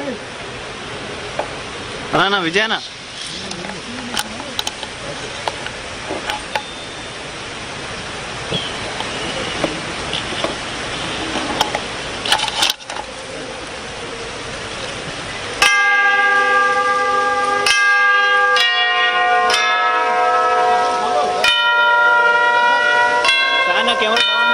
అన్నా విజయనా fan camera down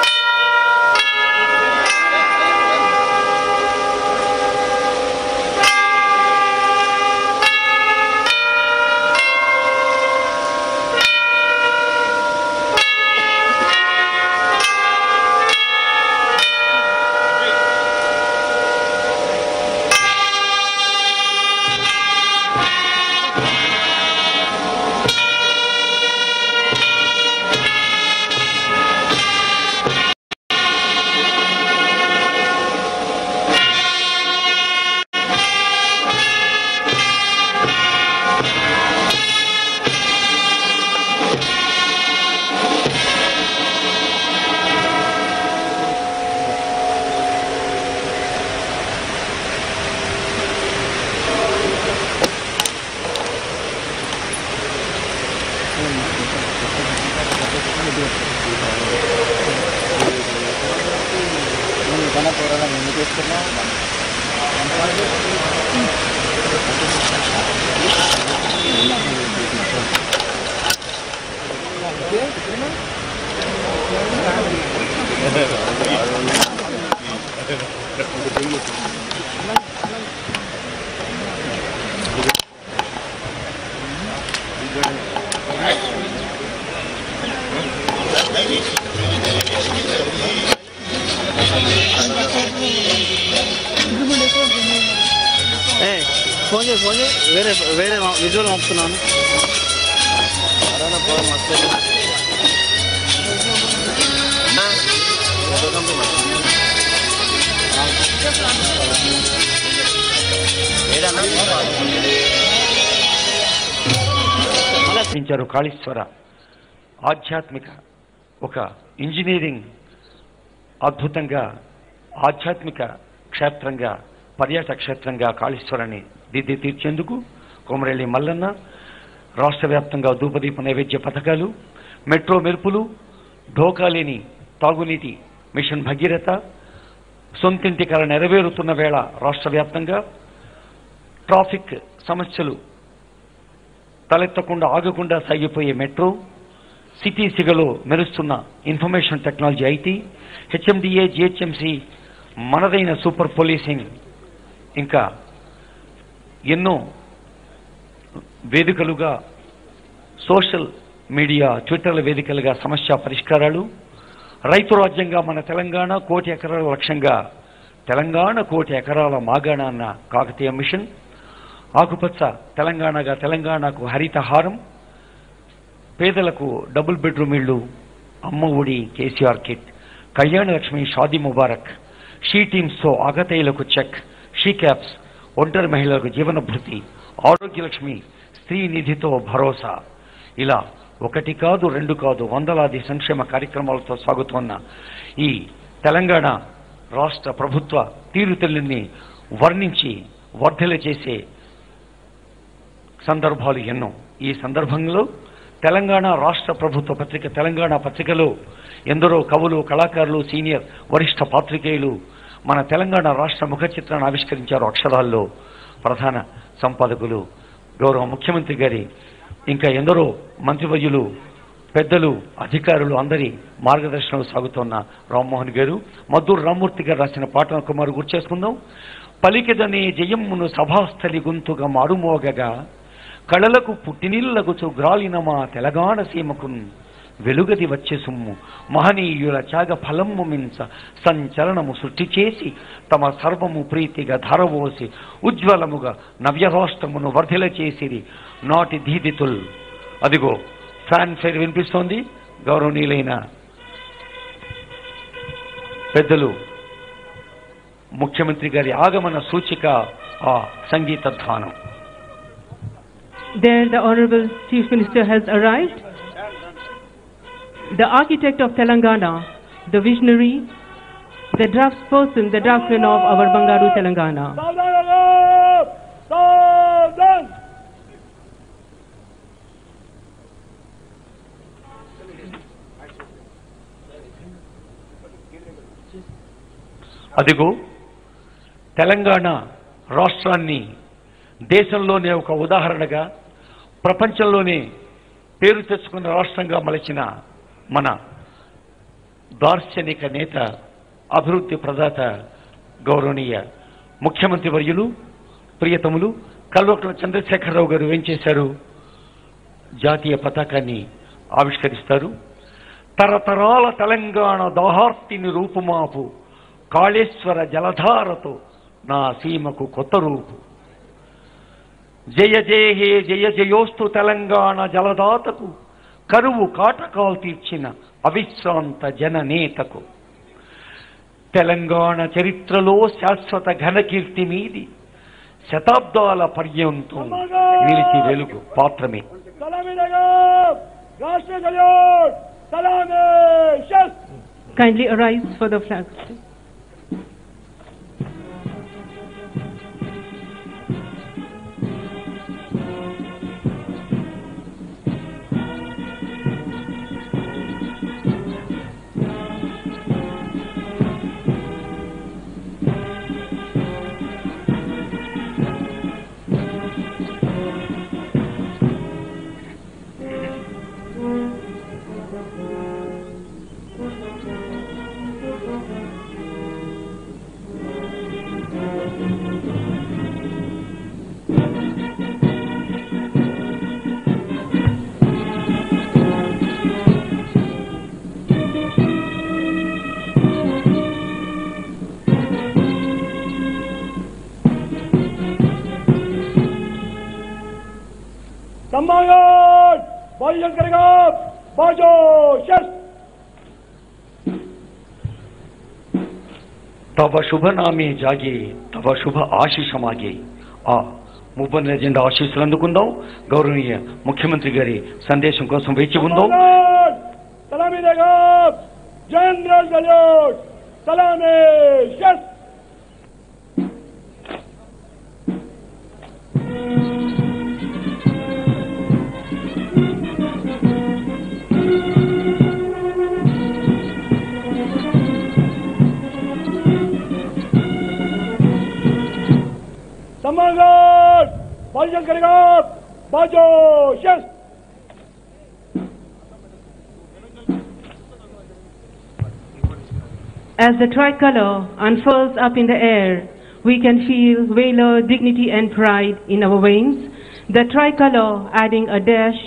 ఏ ఫోన్ చేయి ఫోన్ చేయి వేరే వేరే విజువల్ పంపుతున్నాను స్థాపించారు కాళీశ్వర ఆధ్యాత్మిక ఒక ఇంజనీరింగ్ అద్భుతంగా ఆధ్యాత్మిక క్షేత్రంగా పర్యాటక క్షేత్రంగా కాళేశ్వరాన్ని దిద్ది తీర్చేందుకు కొమరెల్లి మల్లన్న రాష్ట్ర వ్యాప్తంగా ధూపదీప నైవేద్య పథకాలు మెట్రో మెరుపులు ఢోకా లేని తాగునీటి మిషన్ భగీరథ సొంతింటి కల నెరవేరుతున్న వేళ రాష్ట్ర వ్యాప్తంగా ట్రాఫిక్ సమస్యలు తలెత్తకుండా ఆగకుండా సాగిపోయే మెట్రో సిటీ సిగలో మెరుస్తున్న information technology IT HMDA GHMC మనదైన సూపర్ పోలీసింగ్ ఇంకా ఎన్నో వేదికలుగా సోషల్ మీడియా ట్విట్టర్ల వేదికలుగా సమస్య పరిష్కారాలు రైతు రాజ్యంగా మన తెలంగాణ కోటి ఎకరాల లక్ష్యంగా తెలంగాణ కోటి ఎకరాల మాగాణ అన్న కాకతీయ మిషన్ ఆకుపచ్చ తెలంగాణగా తెలంగాణకు హరితహారం పేదలకు డబుల్ బెడ్రూమ్ ఇళ్ళు అమ్మ ఒడి KCR kit Kalyana Lakshmi Shaadi Mubarak she టీమ్స్తో ఆగతేయులకు చెక్ షీ క్యాప్స్ ఒంటరి మహిళలకు జీవన భృతి ఆరోగ్య లక్ష్మి స్త్రీ నిధితో భరోసా ఇలా ఒకటి కాదు రెండు కాదు వందలాది సంక్షేమ కార్యక్రమాలతో సాగుతోన్న ఈ తెలంగాణ రాష్ట్ర ప్రభుత్వ తీరుతెల్లిని వర్ణించి వర్ధల చేసే సందర్భాలు ఎన్నో ఈ సందర్భంలో తెలంగాణ రాష్ట్ర ప్రభుత్వ పత్రిక తెలంగాణ పత్రికలో ఎందరో కవులు కళాకారులు సీనియర్ వరిష్ఠ పాత్రికేయులు మన తెలంగాణ రాష్ట్ర ముఖ చిత్రాన్ని ఆవిష్కరించారు అక్షరాల్లో ప్రధాన సంపాదకులు గౌరవ ముఖ్యమంత్రి గారి ఇంకా ఎందరో మంత్రివర్యులు పెద్దలు అధికారులు అందరి మార్గదర్శనం సాగుతున్న రామ్మోహన్ గారు మద్దూరు రామ్మూర్తి గారు రాసిన పాటను కుమారు గుర్తు చేసుకుందాం పలికెదనే జయమ్మును సభాస్థలి గొంతుగా మారుమోగగా కళలకు పుట్టినిల్లగుచు గ్రాలిన మా తెలంగాణ సీమకున్ వెలుగది వచ్చే సొమ్ము మహనీయుల త్యాగ ఫలము మించ సంచలనము సృష్టి చేసి తమ సర్వము ప్రీతిగా ధరవోసి ఉజ్వలముగా నవ్య రాష్ట్రమును వర్ధిల చేసిరి నాటి ధీదితుల్ అదిగో ఫ్యాన్ ఫైర్ వినిపిస్తోంది గౌరవనీయులైన పెద్దలు ముఖ్యమంత్రి గారి ఆగమన సూచిక ఆ సంగీత ధ్వానం There the Honorable Chief Minister has arrived. The architect of Telangana, the visionary, the draftsperson, the draftsman of our Bangaru Telangana. అదిగో తెలంగాణ రాష్ట్రాన్ని దేశంలోనే ఒక ఉదాహరణగా ప్రపంచంలోనే పేరు తెచ్చుకున్న రాష్ట్రంగా మలచిన మన దార్శనిక నేత అభివృద్ధి ప్రదాత గౌరవనీయ ముఖ్యమంత్రి వర్యులు ప్రియతములు కల్వకుల చంద్రశేఖరరావు గారు ఏం చేశారు జాతీయ పతాకాన్ని ఆవిష్కరిస్తారు తరతరాల తెలంగాణ దాహార్తిని రూపుమాపు కాళేశ్వర జలధారతో నా సీమకు కొత్త రూపు జయ జయ హే జయ జయోస్తు తెలంగాణ జలదాతకు కరువు కాటకాలు తీర్చిన అవిశ్రాంత జననేతకు తెలంగాణ చరిత్రలో శాశ్వత ఘనకీర్తి మీది శతాబ్దాల పర్యంతం నిలిచి వెలుగు పాత్రమే سلامی نگاه راست جلیون سلام شست Kindly arise for the flag. सम्मान भोजन करेगा बाजो शस्त తవ శుభనామే జాగే తవ శుభ ఆశీషమాగే ఆ ముప్పన్న ఎజెండా ఆశీస్సులు అందుకుందాం గౌరవనీయ ముఖ్యమంత్రి గారి సందేశం కోసం వేచి ఉందాం सम्मान सलामी देगा जनरल जलियोन सलामी शस्त सम्मान भोजन करेगा बाजो शस्त As the tricolor unfurls up in the air, we can feel valor, dignity and pride in our veins. The tricolor adding a dash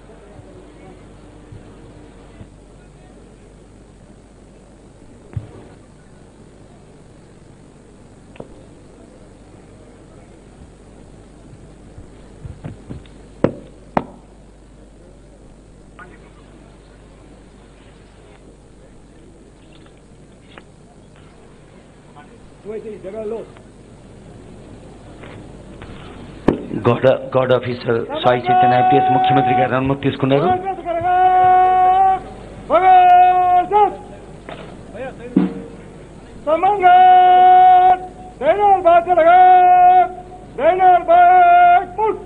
god god officer Sai Chaitanya IPS ముఖ్యమంత్రి గారు అనుమతి తీసుకున్నారు स्वागत करेगा भगत समंगत देनर बात करेगा देनर बात पुट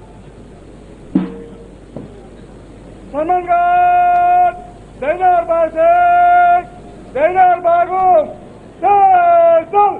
समंगत देनर बात देनर बागु चल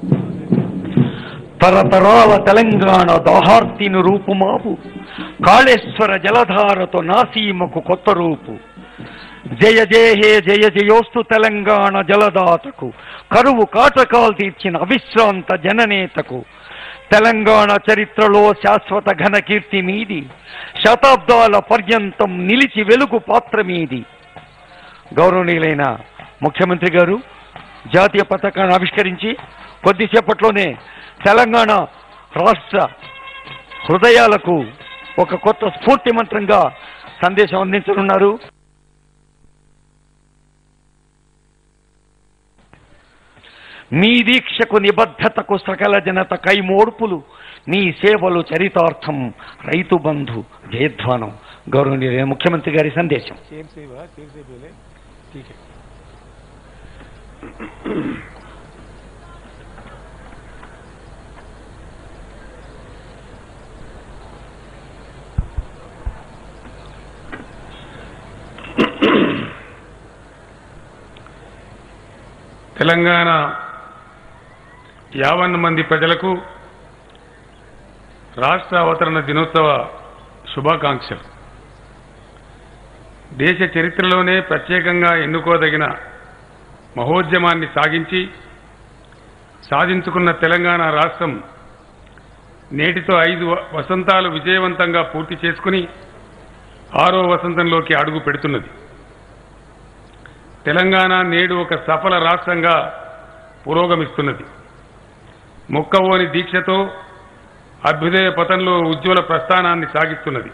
తరతరాల తెలంగాణ దాహార్తిని రూపుమాపు కాళేశ్వర జలధారతో నాసీమకు కొత్త రూపు జయ జయ హే జయ జయోస్తు తెలంగాణ జలదాతకు కరువు కాటకాలు తీర్చిన అవిశ్రాంత జననేతకు తెలంగాణ చరిత్రలో శాశ్వత ఘన కీర్తి మీది శతాబ్దాల పర్యంతం నిలిచి వెలుగు పాత్ర మీది గౌరవనీయులైన ముఖ్యమంత్రి గారు జాతీయ పతాకాన్ని ఆవిష్కరించి కొద్దిసేపట్లోనే తెలంగాణ రాష్ట్ర హృదయాలకు ఒక కొత్త స్ఫూర్తి మంత్రంగా సందేశం అందించనున్నారు మీ దీక్షకు నిబద్ధతకు సకల జనత కైమోడ్పులు మీ సేవలు చరితార్థం రైతు బంధు జయధ్వానం గౌరవనీయ ముఖ్యమంత్రి గారి సందేశం सेम से हुआ सेम से बोले ठीक है తెలంగాణ యావన్ మంది ప్రజలకు రాష్ట్ర అవతరణ దినోత్సవ శుభాకాంక్షలు దేశ చరిత్రలోనే ప్రత్యేకంగా ఎన్నుకోదగిన మహోద్యమాన్ని సాగించి సాధించుకున్న తెలంగాణ రాష్ట్రం నేటితో ఐదు వ- వసంతాలు విజయవంతంగా పూర్తి చేసుకుని ఆరో వసంతంలోకి అడుగు పెడుతున్నది తెలంగాణ నేడు ఒక సఫల రాష్ట్రంగా పురోగమిస్తున్నది మొక్కవోని దీక్షతో అభ్యుదయ పథంలో ఉజ్వల ప్రస్థానాన్ని సాగిస్తున్నది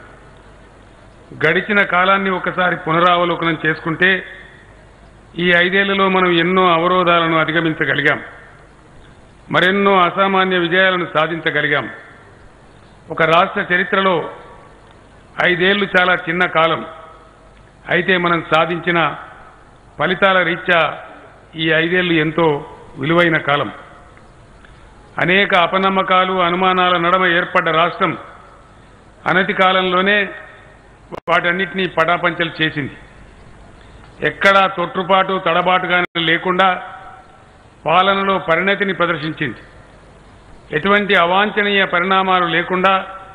గడిచిన కాలాన్ని ఒకసారి పునరావలోకనం చేసుకుంటే ఈ ఐదేళ్లలో మనం ఎన్నో అవరోధాలను అధిగమించగలిగాం మరెన్నో అసామాన్య విజయాలను సాధించగలిగాం ఒక రాష్ట్ర చరిత్రలో ఐదేళ్లు చాలా చిన్న కాలం అయితే మనం సాధించిన ఫలితాల రీత్యా ఈ ఐదేళ్లు ఎంతో విలువైన కాలం అనేక అపనమ్మకాలు అనుమానాల నడమ ఏర్పడ్డ రాష్ట్రం అనతి కాలంలోనే వాటన్నిటినీ పటాపంచలు చేసింది ఎక్కడా తొట్టుపాటు తడబాటుగానే లేకుండా పాలనలో పరిణతిని ప్రదర్శించింది ఎటువంటి అవాంఛనీయ పరిణామాలు లేకుండా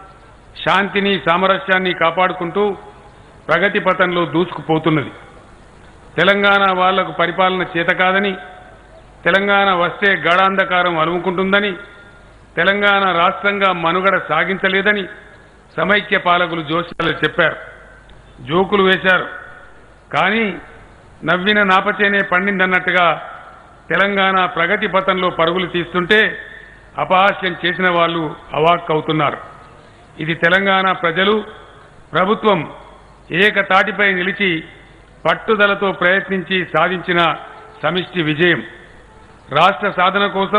శాంతిని సామరస్యాన్ని కాపాడుకుంటూ ప్రగతి పథంలో దూసుకుపోతున్నది తెలంగాణ వాళ్లకు పరిపాలన చేత కాదని తెలంగాణ వస్తే గాఢాంధకారం అలుముకుంటుందని తెలంగాణ రాష్ట్రంగా మనుగడ సాగించలేదని సమైక్య పాలకులు జోషాలు చెప్పారు జోకులు వేశారు కానీ నవ్విన నాపచేనే పండిందన్నట్టుగా తెలంగాణ ప్రగతి పథంలో పరుగులు తీస్తుంటే అపహాస్యం చేసిన వాళ్ళు అవాక్కవుతున్నారు ఇది తెలంగాణ ప్రజలు ప్రభుత్వం ఏకతాటిపై నిలిచి పట్టుదలతో ప్రయత్నించి సాధించిన సమిష్టి విజయం రాష్ట్ర సాధన కోసం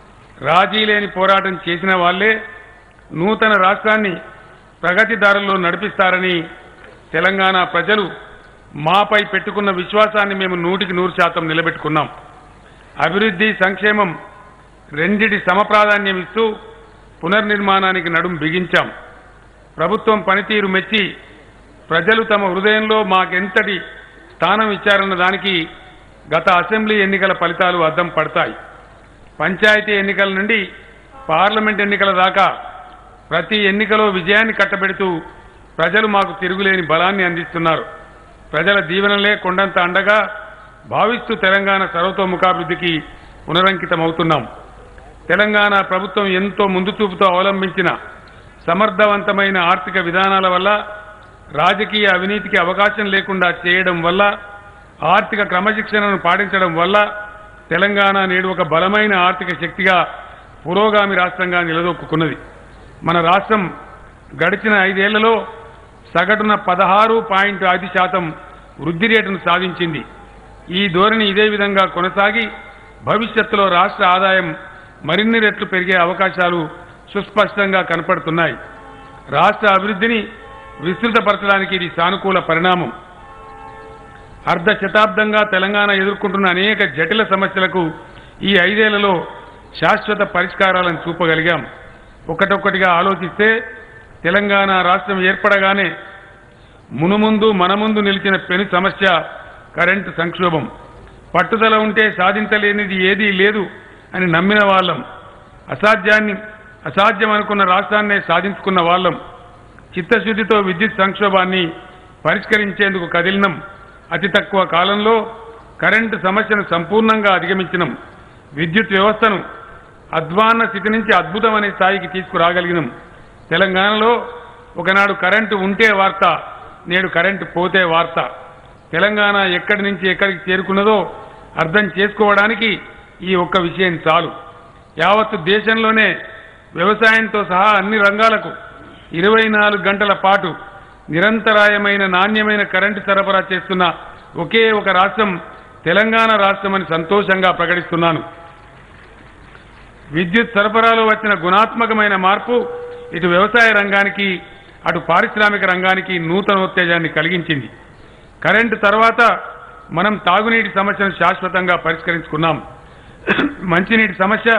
రాజీ లేని పోరాటం చేసిన వాళ్లే నూతన రాష్ట్రాన్ని ప్రగతి దారుల్లో నడిపిస్తారని తెలంగాణ ప్రజలు మాపై పెట్టుకున్న విశ్వాసాన్ని మేము నూటికి నూరు శాతం నిలబెట్టుకున్నాం అభివృద్ధి సంక్షేమం రెండిటి సమప్రాధాన్యం ఇస్తూ పునర్నిర్మాణానికి నడుం బిగించాం ప్రభుత్వం పనితీరు మెచ్చి ప్రజలు తమ హృదయంలో మాకెంతటి స్థానం ఇచ్చారన్న దానికి గత అసెంబ్లీ ఎన్నికల ఫలితాలు అద్దం పడతాయి పంచాయతీ ఎన్నికల నుండి పార్లమెంట్ ఎన్నికల దాకా ప్రతి ఎన్నికలో విజయాన్ని కట్టబెడుతూ ప్రజలు మాకు తిరుగులేని బలాన్ని అందిస్తున్నారు ప్రజల దీవెనలే కొండంత అండగా భావిస్తూ తెలంగాణ సర్వతోముఖాభివృద్ధికి పునరంకితమవుతున్నాం తెలంగాణ ప్రభుత్వం ఎంతో ముందు చూపుతో అవలంబించిన సమర్థవంతమైన ఆర్థిక విధానాల వల్ల రాజకీయ అవినీతికి అవకాశం లేకుండా చేయడం వల్ల ఆర్థిక క్రమశిక్షణను పాటించడం వల్ల తెలంగాణ నేడు ఒక బలమైన ఆర్థిక శక్తిగా పురోగామి రాష్ట్రంగా నిలదొక్కున్నది మన రాష్ట్రం గడిచిన ఐదేళ్లలో సగటున పదహారు పాయింట్ ఐదు శాతం వృద్ధి రేటును సాధించింది ఈ ధోరణి ఇదే విధంగా కొనసాగి భవిష్యత్తులో రాష్ట్ర ఆదాయం మరిన్ని రెట్లు పెరిగే అవకాశాలు సుస్పష్టంగా కనపడుతున్నాయి రాష్ట్ర అభివృద్ధిని విస్తృతపరచడానికి ఇది సానుకూల పరిణామం అర్ధ శతాబ్దంగా తెలంగాణ ఎదుర్కొంటున్న అనేక జటిల సమస్యలకు ఈ ఐదేళ్లలో శాశ్వత పరిష్కారాలను చూపగలిగాం ఒకటొక్కటిగా ఆలోచిస్తే తెలంగాణ రాష్ట్రం ఏర్పడగానే మునుముందు మనముందు నిలిచిన పెను సమస్య కరెంటు సంక్షోభం పట్టుదల ఉంటే సాధించలేనిది ఏదీ లేదు అని నమ్మిన వాళ్ళం అసాధ్యాన్ని అసాధ్యం అనుకున్న రాష్ట్రాన్నే సాధించుకున్న వాళ్ళం చిత్తశుద్ధితో విద్యుత్ సంక్షోభాన్ని పరిష్కరించేందుకు కదిలినం అతి తక్కువ కాలంలో కరెంటు సమస్యను సంపూర్ణంగా అధిగమించినం విద్యుత్ వ్యవస్థను అధ్వాన్న స్థితి నుంచి అద్భుతమనే స్థాయికి తీసుకురాగలిగినం తెలంగాణలో ఒకనాడు కరెంటు ఉంటే వార్త నేడు కరెంటు పోతే వార్త తెలంగాణ ఎక్కడి నుంచి ఎక్కడికి చేరుకున్నదో అర్థం చేసుకోవడానికి ఈ ఒక్క విషయం చాలు యావత్తు దేశంలోనే వ్యవసాయంతో సహా అన్ని రంగాలకు ఇరవై నాలుగు గంటల పాటు నిరంతరాయమైన నాణ్యమైన కరెంటు సరఫరా చేస్తున్న ఒకే ఒక రాష్ట్రం తెలంగాణ రాష్ట్రమని సంతోషంగా ప్రకటిస్తున్నాను విద్యుత్ సరఫరాలో వచ్చిన గుణాత్మకమైన మార్పు ఇటు వ్యవసాయ రంగానికి అటు పారిశ్రామిక రంగానికి నూతనోత్తేజాన్ని కలిగించింది కరెంటు తర్వాత మనం తాగునీటి సమస్యను శాశ్వతంగా పరిష్కరించుకున్నాం మంచినీటి సమస్య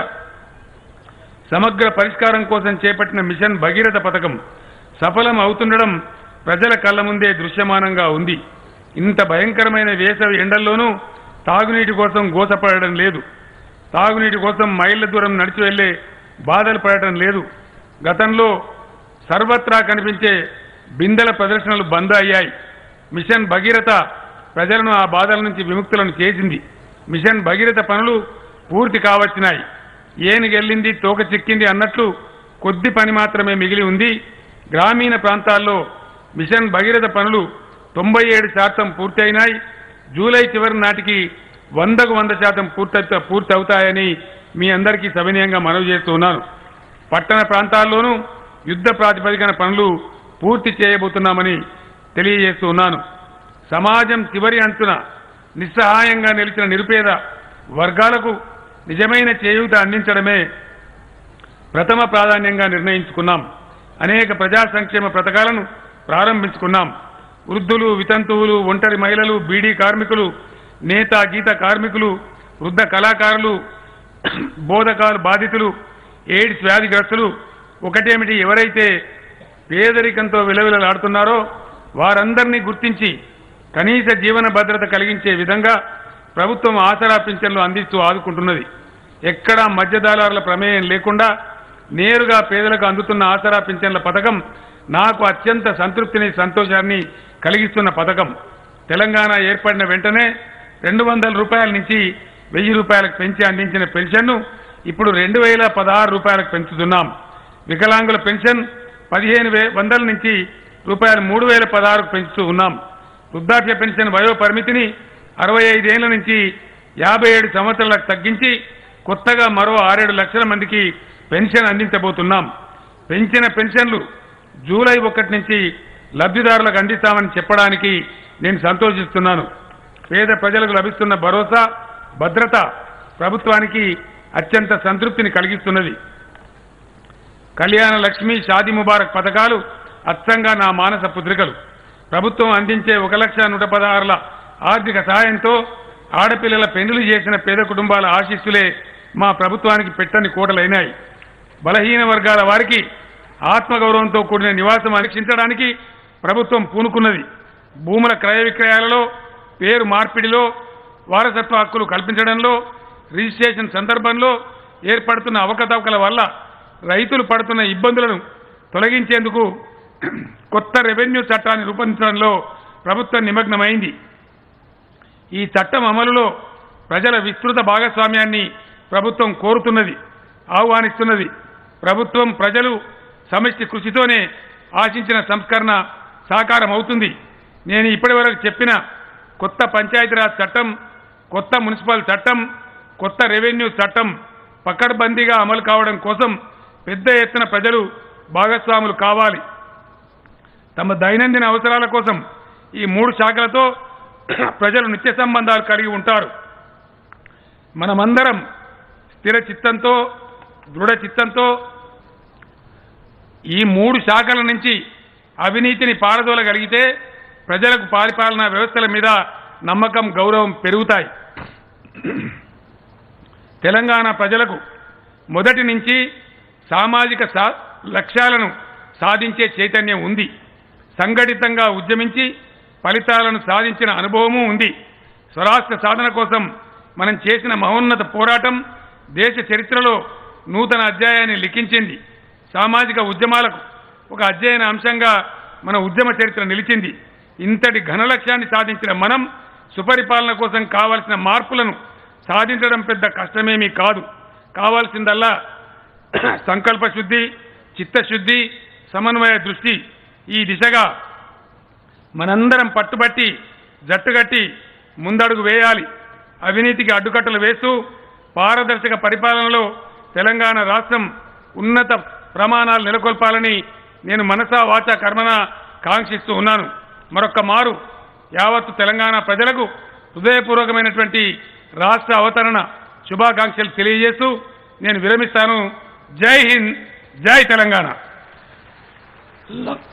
సమగ్ర పరిష్కారం కోసం చేపట్టిన మిషన్ భగీరథ పథకం సఫలం అవుతుండడం ప్రజల కళ్ళ ముందే దృశ్యమానంగా ఉంది ఇంత భయంకరమైన వేసవి ఎండల్లోనూ తాగునీటి కోసం గోసపడడం లేదు తాగునీటి కోసం మైళ్ళ దూరం నడిచి వెళ్లే బాధలు పడటం లేదు గతంలో సర్వత్రా కనిపించే బిందెల ప్రదర్శనలు బంద్ అయ్యాయి మిషన్ భగీరథ ప్రజలను ఆ బాధల నుంచి విముక్తులను చేసింది మిషన్ భగీరథ పనులు పూర్తి కావచ్చినాయి ఏనుగెళ్ళింది తోక చిక్కింది అన్నట్లు కొద్ది పని మాత్రమే మిగిలి ఉంది గ్రామీణ ప్రాంతాల్లో మిషన్ భగీరథ పనులు తొంభై ఏడు శాతం పూర్తయినాయి జూలై చివరి నాటికి వందకు వంద శాతం పూర్తి పూర్తి అవుతాయని మీ అందరికీ సవినయంగా మనవి చేస్తున్నాను పట్టణ ప్రాంతాల్లోనూ యుద్ధ ప్రాతిపదికన పనులు పూర్తి చేయబోతున్నామని తెలియజేస్తున్నాను సమాజం చివరి అంచున నిస్సహాయంగా నిలిచిన నిరుపేద వర్గాలకు నిజమైన చేయూత అందించడమే ప్రథమ ప్రాధాన్యంగా నిర్ణయించుకున్నాం అనేక ప్రజా సంక్షేమ పథకాలను ప్రారంభించుకున్నాం వృద్ధులు వితంతువులు ఒంటరి మహిళలు బీడీ కార్మికులు నేత గీత కార్మికులు వృద్ధ కళాకారులు బోధకాలు బాధితులు ఎయిడ్స్ వ్యాధిగ్రస్తులు ఒకటేమిటి ఎవరైతే పేదరికంతో విలవిలలాడుతున్నారో వారందరినీ గుర్తించి కనీస జీవన భద్రత కలిగించే విధంగా ప్రభుత్వం ఆసరా పింఛన్లు అందిస్తూ ఆదుకుంటున్నది ఎక్కడా మధ్యదళారుల ప్రమేయం లేకుండా నేరుగా పేదలకు అందుతున్న ఆసరా పింఛన్ల పథకం నాకు అత్యంత సంతృప్తిని సంతోషాన్ని కలిగిస్తున్న పథకం తెలంగాణ ఏర్పడిన వెంటనే రెండు వందల రూపాయల నుంచి వెయ్యి రూపాయలకు పెంచి అందించిన పెన్షన్ను ఇప్పుడు రెండు వేల పదహారు రూపాయలకు పెంచుతున్నాం వికలాంగుల పెన్షన్ పదిహేను వే వందల నుంచి రూపాయలు మూడు వేల పదహారుకు పెంచుతూ ఉన్నాం వృద్ధాప్య పెన్షన్ వయో పరిమితిని అరవై ఐదేళ్ల నుంచి యాభై ఏడు సంవత్సరాలకు తగ్గించి కొత్తగా మరో ఆరేడు లక్షల మందికి పెన్షన్ అందించబోతున్నాం పెంచిన పెన్షన్లు జూలై ఒకటి నుంచి లబ్ధిదారులకు అందిస్తామని చెప్పడానికి నేను సంతోషిస్తున్నాను పేద ప్రజలకు లభిస్తున్న భరోసా భద్రత ప్రభుత్వానికి అత్యంత సంతృప్తిని కలిగిస్తున్నది కళ్యాణ లక్ష్మి షాదీ ముబారక్ పథకాలు అచ్చంగా నా మానస పుత్రికలు ప్రభుత్వం అందించే ఒక లక్ష నూట పదహారుల ఆర్థిక సహాయంతో ఆడపిల్లల పెళ్లిలు చేసిన పేద కుటుంబాల ఆశీస్సులే మా ప్రభుత్వానికి పెట్టని కోటలైనాయి బలహీన వర్గాల వారికి ఆత్మగౌరవంతో కూడిన నివాసం అరక్షించడానికి ప్రభుత్వం పూనుకున్నది భూముల క్రయ విక్రయాలలో పేరు మార్పిడిలో వారసత్వ హక్కులు కల్పించడంలో రిజిస్ట్రేషన్ సందర్భంలో ఏర్పడుతున్న అవకతవకల వల్ల రైతులు పడుతున్న ఇబ్బందులను తొలగించేందుకు కొత్త రెవెన్యూ చట్టాన్ని రూపొందించడంలో ప్రభుత్వం నిమగ్నమైంది ఈ చట్టం అమలులో ప్రజల విస్తృత భాగస్వామ్యాన్ని ప్రభుత్వం కోరుతున్నది ఆహ్వానిస్తున్నది ప్రభుత్వం ప్రజలు సమిష్టి కృషితోనే ఆశించిన సంస్కరణ సాకారం అవుతుంది నేను ఇప్పటివరకు చెప్పిన కొత్త పంచాయతీరాజ్ చట్టం కొత్త మున్సిపల్ చట్టం కొత్త రెవెన్యూ చట్టం పకడ్బందీగా అమలు కావడం కోసం పెద్ద ఎత్తున ప్రజలు భాగస్వాములు కావాలి తమ దైనందిన అవసరాల కోసం ఈ మూడు శాఖలతో ప్రజలు నిత్య సంబంధాలు కలిగి ఉంటారు మనమందరం స్థిర చిత్తంతో దృఢ చిత్తంతో ఈ మూడు శాఖల నుంచి అవినీతిని పారదోలగలిగితే ప్రజలకు పాలిపాలనా వ్యవస్థల మీద నమ్మకం గౌరవం పెరుగుతాయి తెలంగాణ ప్రజలకు మొదటి నుంచి సామాజిక సా- లక్ష్యాలను సాధించే చైతన్యం ఉంది సంఘటితంగా ఉద్యమించి ఫలితాలను సాధించిన అనుభవమూ ఉంది స్వరాష్ట్ర సాధన కోసం మనం చేసిన మహోన్నత పోరాటం దేశ చరిత్రలో నూతన అధ్యాయాన్ని లిఖించింది సామాజిక ఉద్యమాలకు ఒక అధ్యయన అంశంగా మన ఉద్యమ చరిత్ర నిలిచింది ఇంతటి ఘన లక్ష్యాన్ని సాధించిన మనం సుపరిపాలన కోసం కావలసిన మార్పులను సాధించడం పెద్ద కష్టమేమీ కాదు కావాల్సిందల్లా సంకల్ప శుద్ధి చిత్తశుద్ధి సమన్వయ దృష్టి ఈ దిశగా మనందరం పట్టుబట్టి జట్టుగట్టి ముందడుగు వేయాలి అవినీతికి అడ్డుకట్టలు వేస్తూ పారదర్శక పరిపాలనలో తెలంగాణ రాష్ట్రం ఉన్నత ప్రమాణాలు నెలకొల్పాలని నేను మనసా వాచా కర్మన కాంక్షిస్తూ ఉన్నాను మరొక్క మారు యావత్తు తెలంగాణ ప్రజలకు హృదయపూర్వకమైనటువంటి రాష్ట్ర అవతరణ శుభాకాంక్షలు తెలియజేస్తూ నేను విరమిస్తాను జై హింద్ జై తెలంగాణ ల-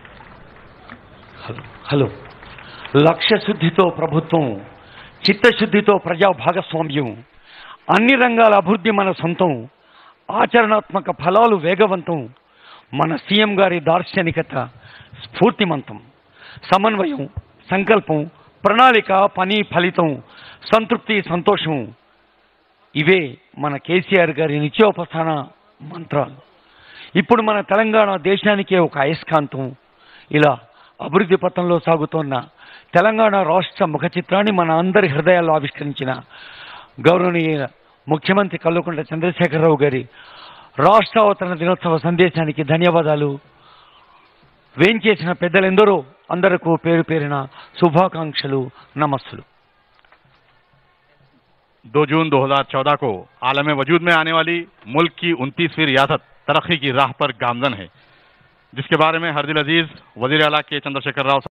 హలో హలో లక్ష్య శుద్ధితో ప్రభుత్వం చిత్తశుద్ధితో ప్రజా భాగస్వామ్యం అన్ని రంగాల అభివృద్ధి మన సొంతం ఆచరణాత్మక ఫలాలు వేగవంతం మన సీఎం గారి దార్శనికత స్ఫూర్తిమంతం సమన్వయం సంకల్పం ప్రణాళిక పని ఫలితం సంతృప్తి సంతోషం ఇవే మన కేసీఆర్ గారి నిత్యోపస్థాన మంత్రాలు ఇప్పుడు మన తెలంగాణ దేశానికే ఒక అయస్కాంతం ఇలా అభివృద్ధి పథంలో సాగుతోన్న తెలంగాణ రాష్ట్ర ముఖ చిత్రాన్ని మన అందరి హృదయాల్లో ఆవిష్కరించిన గౌరవనీయ ముఖ్యమంత్రి కల్వకుంట్ల చంద్రశేఖరరావు గారి రాష్ట్ర అవతరణ దినోత్సవ సందేశానికి ధన్యవాదాలు వేంచేసిన పెద్దలెందరో అందరకు పేరు పేరిన శుభాకాంక్షలు నమస్సులు दो जून 2014 को आलम वजूद में आने वाली मुल्क की उनतीसवीं रियासत तरक्की की राह पर गामजन है जिसके बारे में हरदिल अजीज वजीर अला के चंद्रशेखर राव